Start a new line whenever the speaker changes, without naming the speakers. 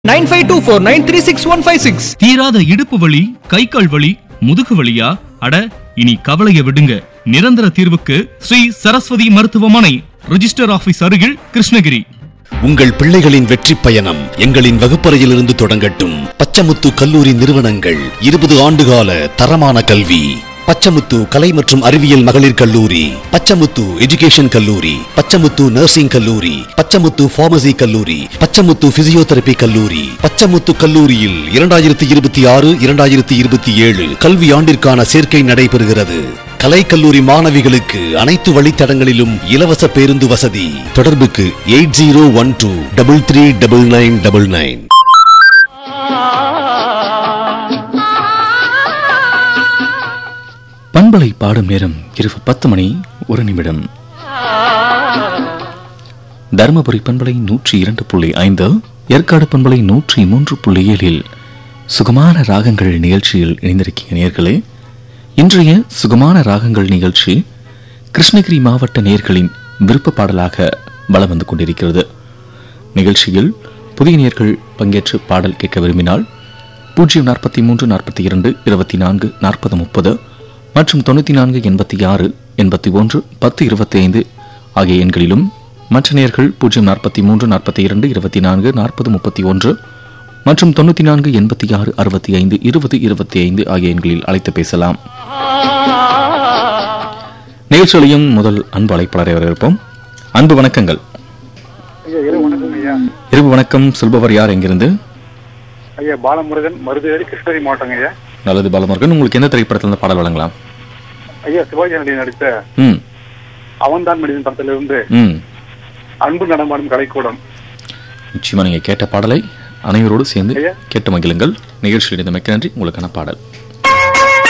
Nine five two four nine three six one five six
தீராத இடுப்பு வலி கை கால் வலி முதுகு வலியா அட இனி கவலைய விடுங்க நிரந்தர தீர்வுக்கு ஸ்ரீ சரஸ்வதி மருத்துவமனை ரிஜிஸ்டர் ஆபீஸ் அருகில் கிருஷ்ணகிரி
உங்கள் பிள்ளைகளின் வெற்றி பயணம் எங்களின் வகுப்பறையிலிருந்து தொடங்கட்டும் பச்சமுத்து கல்லூரி நிறுவனங்கள் இருபது ஆண்டுகால தரமான கல்வி பச்சமுத்து கலை மற்றும் அறிவியல் மகளிர் கல்லூரி பச்சமுத்து எஜுகேஷன் கல்லூரி பச்சமுத்து நர்சிங் கல்லூரி பச்சமுத்து பார்மசி கல்லூரி பச்சமுத்து பிசியோதெரபி கல்லூரி பச்சமுத்து கல்லூரியில் இரண்டாயிரத்தி இருபத்தி ஆறு இரண்டாயிரத்தி இருபத்தி ஏழு கல்வி ஆண்டிற்கான சேர்க்கை நடைபெறுகிறது கலை கல்லூரி மாணவிகளுக்கு அனைத்து வழித்தடங்களிலும் இலவச பேருந்து வசதி தொடர்புக்கு eight zero one two double three double nine double nine
பண்பலை பாடும் நேரம் இரவு பத்து மணி ஒரு நிமிடம் தருமபுரி பண்பலை நூற்றி இரண்டு புள்ளி ஐந்து ஏற்காடு பண்பலை நூற்றி மூன்று புள்ளி ஏழில் சுகமான ராகங்கள் நிகழ்ச்சியில் இணைந்திருக்கீங்க நேர்களே இன்றைய சுகமான ராகங்கள் நிகழ்ச்சி கிருஷ்ணகிரி மாவட்ட நேர்களின் விருப்ப பாடலாக வலம் வந்து கொண்டிருக்கிறது நிகழ்ச்சியில் புதிய நேர்கள் பங்கேற்று பாடல் கேட்க விரும்பினால் பூஜ்ஜியம் நாற்பத்தி மூன்று நாற்பத்தி இரண்டு இருபத்தி நான்கு நாற்பது முப்பது மற்றும் தொண்ணூற்றி நான்கு எண்பத்தி ஆறு எண்பத்தி ஒன்று பத்து இருபத்தி ஐந்து ஆகிய எண்களிலும் மற்ற நேர்கள் பூஜ்ஜியம் நாற்பத்தி மூன்று நாற்பத்தி இரண்டு இருபத்தி நான்கு நாற்பது முப்பத்தி ஒன்று மற்றும் தொண்ணூற்றி நான்கு எண்பத்தி ஆறு அறுபத்தி ஐந்து இருபது இருபத்தி ஐந்து ஆகிய எண்களில் அழைத்து பேசலாம் நிகழ்ச்சியிலையும் முதல் அன்பு அழைப்பாளரை வரவேற்போம் அன்பு வணக்கங்கள்
ஐயா இரவு வணக்கம் ஐயா
இரவு வணக்கம் சொல்பவர் யார் எங்கிருந்து
ஐயா பாலமுருகன் மருதுவேரி கிருஷ்ணகிரி மாவட்டங்க ஐயா
நல்லது பாலமுருகன் உங்களுக்கு எந்த திரைப்படத்தில் இருந்து பாடல் வழங்கலாம்
ஐயா சிவாஜி நடிகை நடித்த
ம்
அவன்தான் மனிதன் படத்திலிருந்து
ம்
அன்பு நடமாடும் கலைக்கூடம்
நிச்சயமா நீங்க கேட்ட பாடலை அனைவரோடு சேர்ந்து
ஐயா.
கேட்டு மகிழுங்கள் நிகழ்ச்சியில் இருந்தமைக்கு நன்றி உங்களுக்கான பாடல்